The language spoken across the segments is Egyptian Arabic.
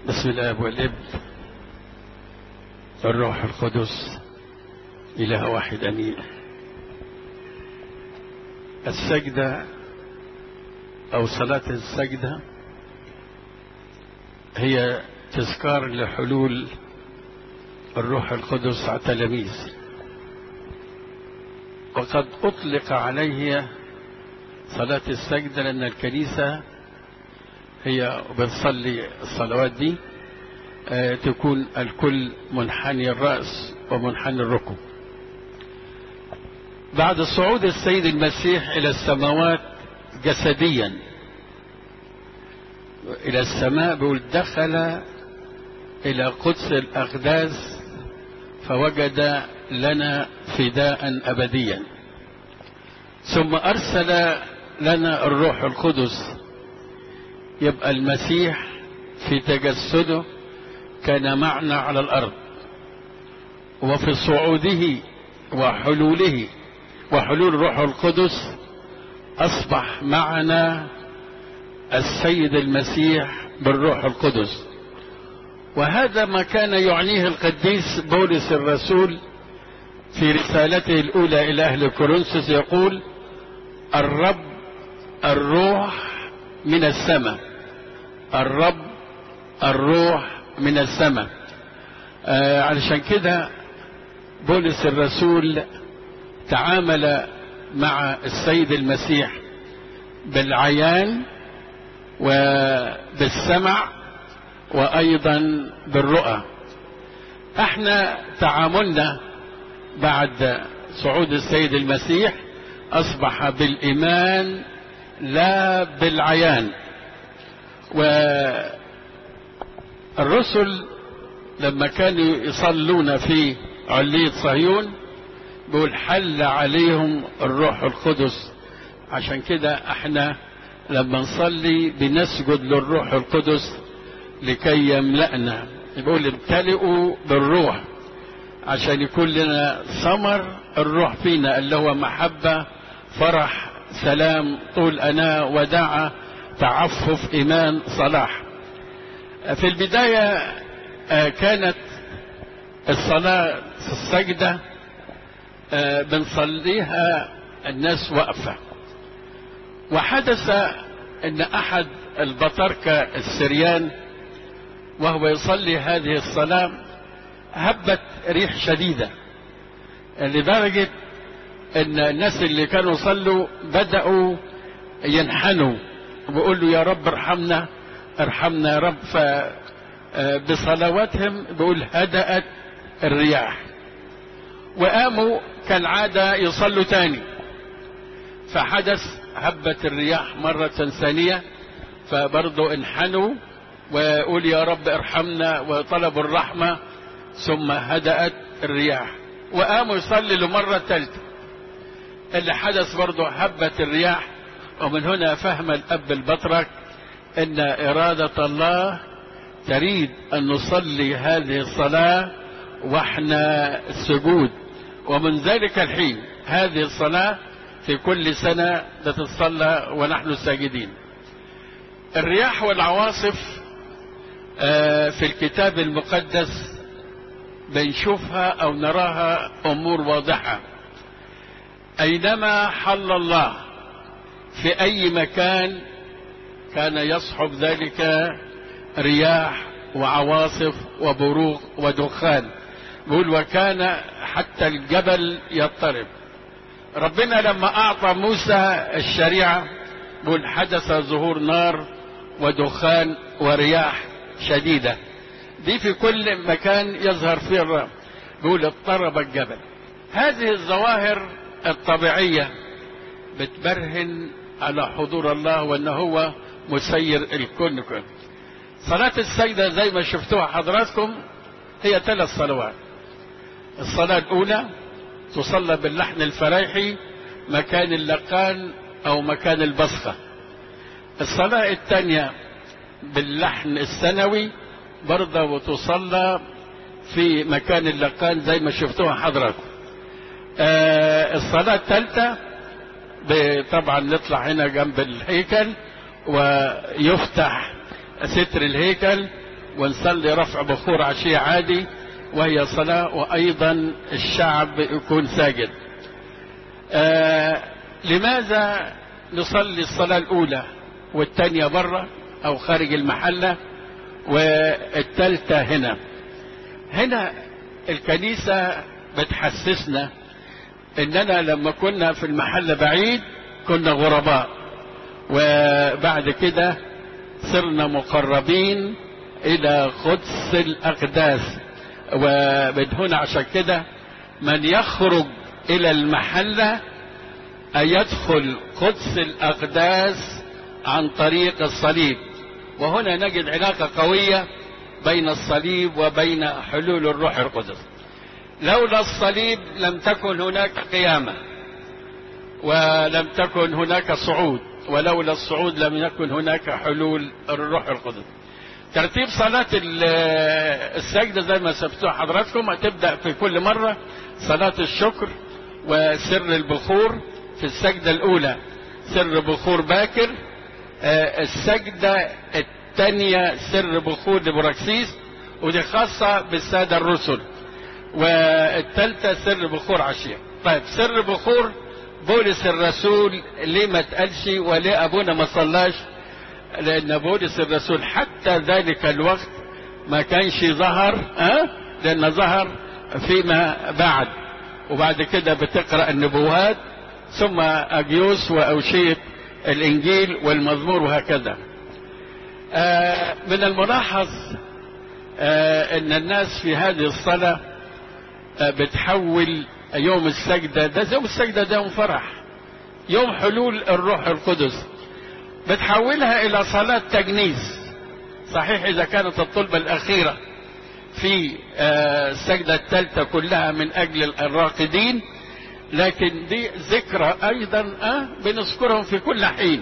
بسم الاب والابن والروح القدس اله واحد امين السجده او صلاه السجده هي تذكار لحلول الروح القدس على التلاميذ وقد اطلق عليه صلاه السجده لان الكنيسه هي بتصلي الصلوات دي آه تكون الكل منحني الرأس ومنحني الركب بعد صعود السيد المسيح إلى السماوات جسديا إلى السماء بيقول دخل إلى قدس الأقداس فوجد لنا فداء أبديا ثم أرسل لنا الروح القدس يبقى المسيح في تجسده كان معنا على الارض وفي صعوده وحلوله وحلول روح القدس اصبح معنا السيد المسيح بالروح القدس وهذا ما كان يعنيه القديس بولس الرسول في رسالته الاولى الى اهل كورنثوس يقول الرب الروح من السماء الرب الروح من السماء آه علشان كده بولس الرسول تعامل مع السيد المسيح بالعيان وبالسمع وايضا بالرؤى احنا تعاملنا بعد صعود السيد المسيح اصبح بالايمان لا بالعيان والرسل لما كانوا يصلون في علية صهيون بيقول حل عليهم الروح القدس عشان كده احنا لما نصلي بنسجد للروح القدس لكي يملأنا يقول امتلئوا بالروح عشان يكون لنا ثمر الروح فينا اللي هو محبة فرح سلام طول أنا وداعة تعفف إيمان صلاح في البداية كانت الصلاة السجدة بنصليها الناس واقفة وحدث ان احد البطاركة السريان وهو يصلي هذه الصلاة هبت ريح شديدة لدرجة ان الناس اللي كانوا يصلوا بدأوا ينحنوا وبيقول له يا رب ارحمنا ارحمنا يا رب فبصلواتهم بيقول هدأت الرياح وقاموا كالعادة يصلوا تاني فحدث هبت الرياح مرة ثانية فبرضه انحنوا ويقول يا رب ارحمنا وطلبوا الرحمة ثم هدأت الرياح وقاموا يصلي لمرة ثالثة اللي حدث برضه هبت الرياح ومن هنا فهم الأب البطرك أن إرادة الله تريد أن نصلي هذه الصلاة وإحنا سجود ومن ذلك الحين هذه الصلاة في كل سنة تتصلى ونحن ساجدين الرياح والعواصف في الكتاب المقدس بنشوفها أو نراها أمور واضحة أينما حل الله في أي مكان كان يصحب ذلك رياح وعواصف وبروق ودخان بيقول وكان حتى الجبل يضطرب ربنا لما أعطى موسى الشريعة بيقول حدث ظهور نار ودخان ورياح شديدة دي في كل مكان يظهر فيه الرب بيقول اضطرب الجبل هذه الظواهر الطبيعية بتبرهن على حضور الله وان هو مسير الكون كله صلاة السجدة زي ما شفتوها حضراتكم هي ثلاث صلوات الصلاة الأولى تصلى باللحن الفريحي مكان اللقان أو مكان البصقة الصلاة الثانية باللحن السنوي برضه وتصلى في مكان اللقان زي ما شفتوها حضراتكم آه الصلاة الثالثة طبعا نطلع هنا جنب الهيكل ويفتح ستر الهيكل ونصلي رفع بخور عشية عادي وهي صلاة وأيضا الشعب يكون ساجد آه لماذا نصلي الصلاة الأولى والثانية برة أو خارج المحلة والثالثة هنا هنا الكنيسة بتحسسنا إننا لما كنا في المحل بعيد كنا غرباء وبعد كده صرنا مقربين إلى قدس الأقداس ومن هنا عشان كده من يخرج إلى المحلة أن يدخل قدس الأقداس عن طريق الصليب وهنا نجد علاقة قوية بين الصليب وبين حلول الروح القدس لولا الصليب لم تكن هناك قيامة ولم تكن هناك صعود ولولا الصعود لم يكن هناك حلول الروح القدس ترتيب صلاة السجدة زي ما سبتوها حضراتكم هتبدأ في كل مرة صلاة الشكر وسر البخور في السجدة الأولى سر بخور باكر السجدة الثانية سر بخور لبراكسيس ودي خاصة بالسادة الرسل والثالثة سر بخور عشية طيب سر بخور بولس الرسول ليه ما تقالش وليه أبونا ما صلاش لأن بولس الرسول حتى ذلك الوقت ما كانش ظهر أه؟ لأن ظهر فيما بعد وبعد كده بتقرأ النبوات ثم أجيوس وأوشية الإنجيل والمزمور وهكذا آه من الملاحظ آه أن الناس في هذه الصلاة آه بتحول يوم السجدة ده يوم السجدة ده يوم فرح يوم حلول الروح القدس بتحولها إلى صلاة تجنيس صحيح إذا كانت الطلبة الأخيرة في السجدة الثالثة كلها من أجل الراقدين لكن دي ذكرى أيضا أه بنذكرهم في كل حين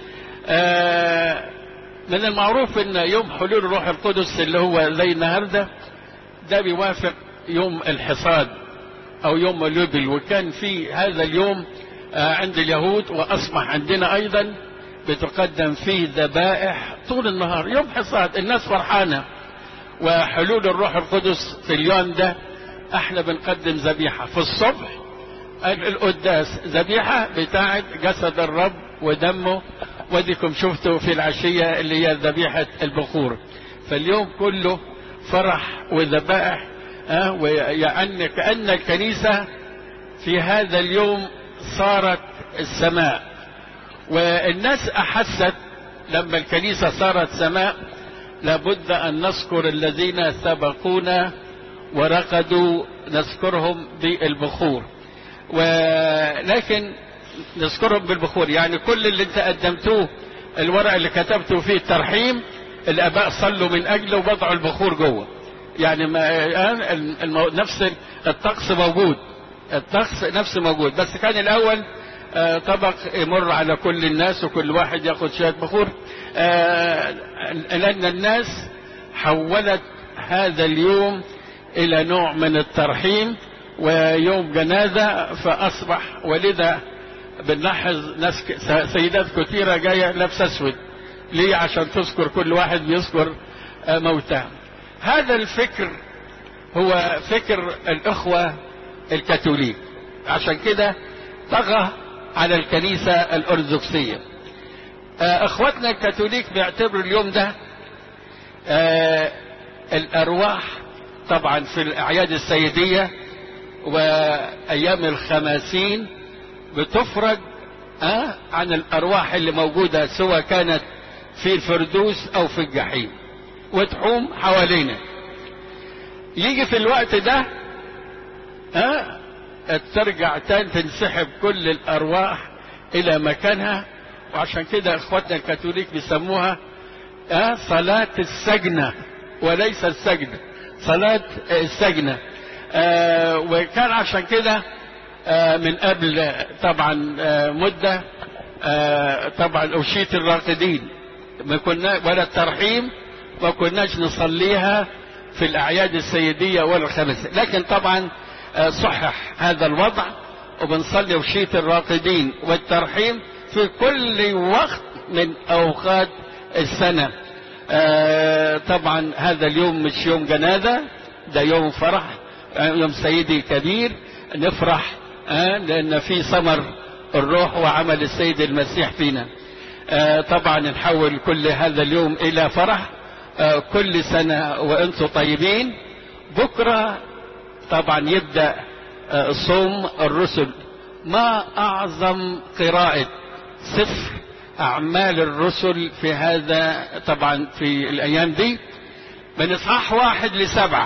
آه من المعروف أن يوم حلول الروح القدس اللي هو زي النهاردة ده بيوافق يوم الحصاد أو يوم اليوبل وكان في هذا اليوم آه عند اليهود وأصبح عندنا أيضا بتقدم فيه ذبائح طول النهار يوم حصاد الناس فرحانة وحلول الروح القدس في اليوم ده احنا بنقدم ذبيحة في الصبح القداس ذبيحة بتاعت جسد الرب ودمه وديكم شفتوا في العشية اللي هي ذبيحة البخور فاليوم كله فرح وذبائح أه ويعني كأن الكنيسة في هذا اليوم صارت السماء والناس أحست لما الكنيسة صارت سماء لابد أن نذكر الذين سبقونا ورقدوا نذكرهم بالبخور ولكن نذكرهم بالبخور يعني كل اللي انت قدمتوه الورق اللي كتبته فيه الترحيم الاباء صلوا من اجله ووضعوا البخور جوه يعني ما المو... نفس الطقس موجود الطقس نفسه موجود بس كان الاول آه طبق يمر على كل الناس وكل واحد ياخد شويه بخور آه لان الناس حولت هذا اليوم الى نوع من الترحيم ويوم جنازة فأصبح ولذا بنلاحظ ناس سيدات كثيرة جاية لابسة أسود ليه عشان تذكر كل واحد بيذكر موتاه هذا الفكر هو فكر الإخوة الكاثوليك عشان كده طغى على الكنيسة الأرثوذكسية إخواتنا الكاثوليك بيعتبروا اليوم ده الأرواح طبعا في الأعياد السيدية وايام الخماسين بتفرج أه عن الارواح اللي موجوده سواء كانت في الفردوس او في الجحيم وتحوم حوالينا يجي في الوقت ده أه ترجع تاني تنسحب كل الارواح الى مكانها وعشان كده اخواتنا الكاثوليك بيسموها أه صلاة السجنة وليس السجنة صلاة السجنة آه وكان عشان كده آه من قبل طبعا آه مدة طبعا أوشية الراقدين ما كنا ولا الترحيم ما كناش نصليها في الأعياد السيدية ولا الخمسة لكن طبعا صحح هذا الوضع وبنصلي أوشية الراقدين والترحيم في كل وقت من أوقات السنة آه طبعا هذا اليوم مش يوم جنازة ده يوم فرح يوم سيدي كبير نفرح آه لأن في ثمر الروح وعمل السيد المسيح فينا آه طبعا نحول كل هذا اليوم إلى فرح آه كل سنة وأنتم طيبين بكرة طبعا يبدأ آه صوم الرسل ما أعظم قراءة سفر أعمال الرسل في هذا طبعا في الأيام دي من إصحاح واحد لسبعة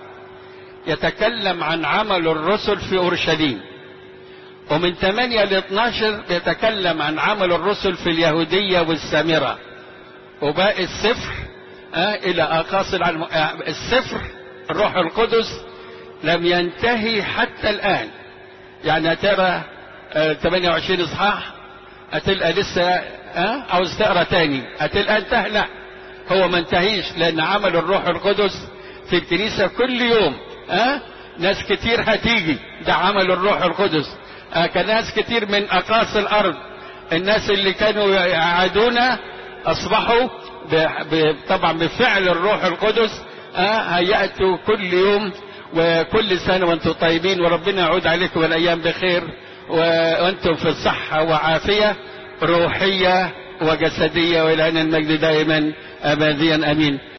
يتكلم عن عمل الرسل في أورشليم ومن 8 ل 12 يتكلم عن عمل الرسل في اليهودية والسامرة وباقي السفر آه إلى أقاصي العالم آه السفر الروح القدس لم ينتهي حتى الآن يعني ترى آه 28 إصحاح هتلقى لسه أه؟ عاوز تقرا تاني هتلقى انتهى لا هو ما انتهيش لان عمل الروح القدس في الكنيسه كل يوم أه؟ ناس كتير هتيجي ده عمل الروح القدس أه كناس كتير من اقاصي الارض الناس اللي كانوا يعادونا اصبحوا ب... ب... طبعا بفعل الروح القدس أه؟ هياتوا كل يوم وكل سنه وانتم طيبين وربنا يعود عليكم الايام بخير وانتم في الصحة وعافية روحية وجسدية والى المجد دائما ابديا امين